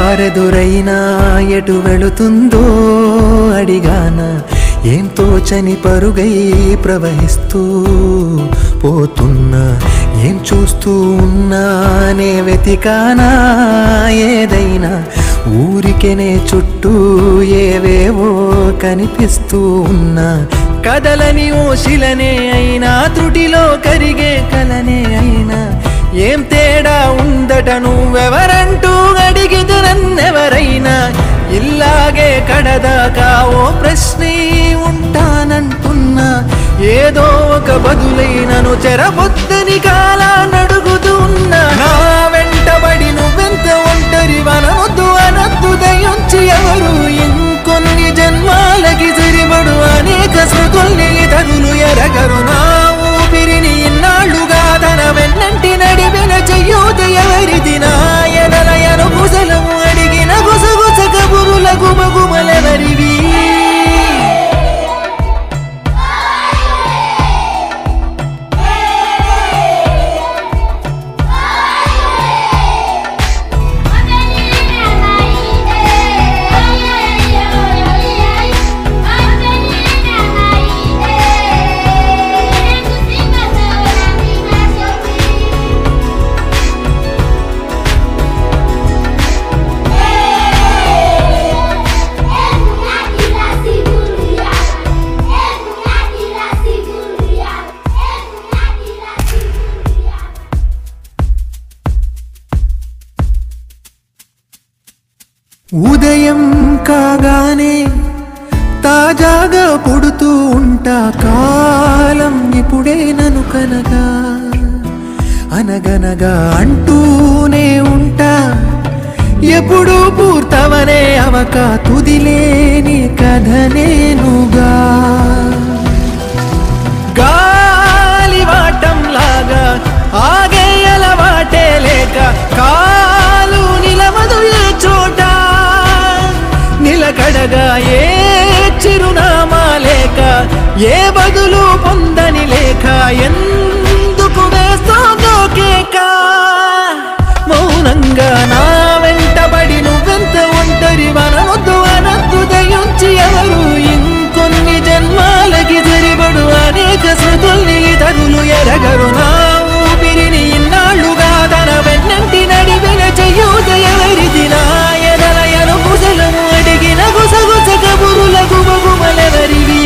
దారెదురైనా ఎటు వెళుతుందో అడిగాన ఏం తోచని పరుగై ప్రవహిస్తూ పోతున్నా ఏం చూస్తూ ఉన్నానే వెతికానా ఏదైనా ఊరికెనే చుట్టూ ఏవేవో కనిపిస్తూ ఉన్నా కదలని ఓ శిలనే అయినా త్రుటిలో కరిగే కలనే అయినా ఏం తేడా ఉందట నువ్వెవరంటూ అడిగిదు నన్నెవరైనా ఇల్లాగే కడదాకా ఓ ప్రశ్నే ఉంటానంటున్నా ఏదో ఒక బదులైనను చెరబొద్దని కాలా నడుగుతూ ఉన్నా నా వెంటబడి నువ్వెంత ఒంటరి వనవద్దు అనద్దు దయించి ఎవరు ఇంకొన్ని జన్మాలకి సరిపడు అనేక శృతుల్ని ఇతరులు ఎరగరు నా ఊపిరిని ఇన్నాళ్ళుగా తన వెన్నంటి నడిపిన చెయ్యూత ఎవరిది నా ఎదలయను కుశలము అడిగిన గుసగుస కబురుల గుమగుమలెవరివి ఉదయం కాగానే తాజాగా పుడుతూ ఉంటా కాలం ఇప్పుడే నను కనగా అనగనగా అంటూనే ఉంటా ఎప్పుడు పూర్తవనే అవక తుదిలేని కథ నేనుగా గాలివాటంలాగా ఆగే అలవాటే లేక కాలు నిలవదు ఏ చోట నిలకడగా ఏ చిరునామా లేక ఏ బదులు పొందని లేక ఎందుకు వేస్తోందో కేక మౌనంగా నా వెంటబడి నువ్వెంత ఒంటరి వనవద్దు అనద్దు దయించి ఎవరు ఇంకొన్ని జన్మాలకి సరిపడు అనేక శృతుల్ని ఇతరులు ఎరగరు నా ఊపిరిని ఇన్నాళ్ళుగా తన వెన్నంటి నడిపిన చెయ్యూత ఎవరిది నా ఎదలయను కుశలము అడిగిన గుసగుస కబురుల గుమగుమలెవరివి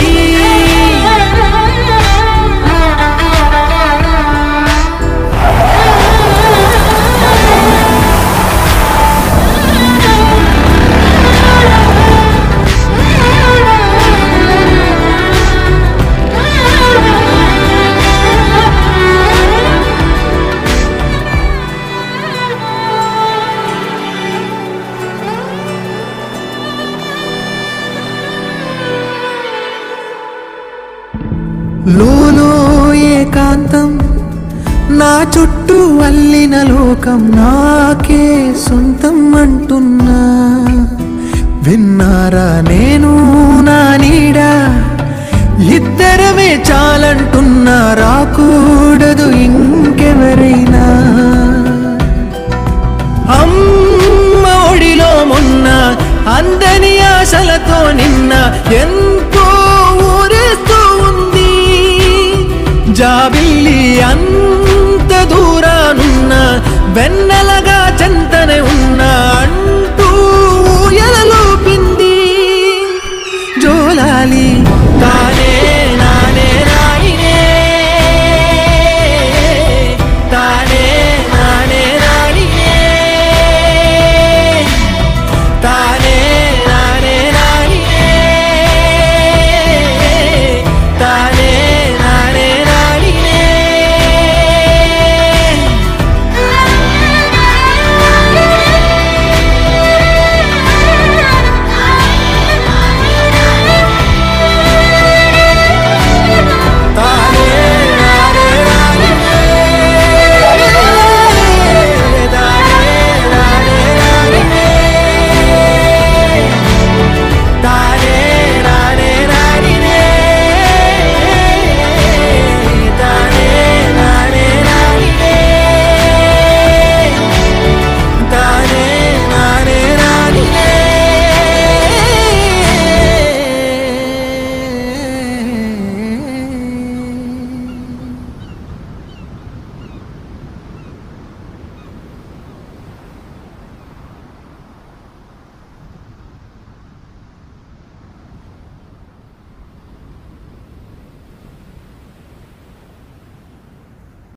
లోలో ఏకాంతం నా చుట్టూ అల్లిన లోకం నాకే సొంతం అంటున్నా విన్నారా నేను నా నీడ ఇద్దరమే చాలంటున్నా రాకూడదు ఇంకెవరైనా అమ్మ ఒడిలో మొన్న అందని ఆశలతో నిన్న ఎంతో ఊరేస్తూ ఉంది జాబిల్లి అంత దూరానున్న వెన్నెలగా చెంతనే ఉన్న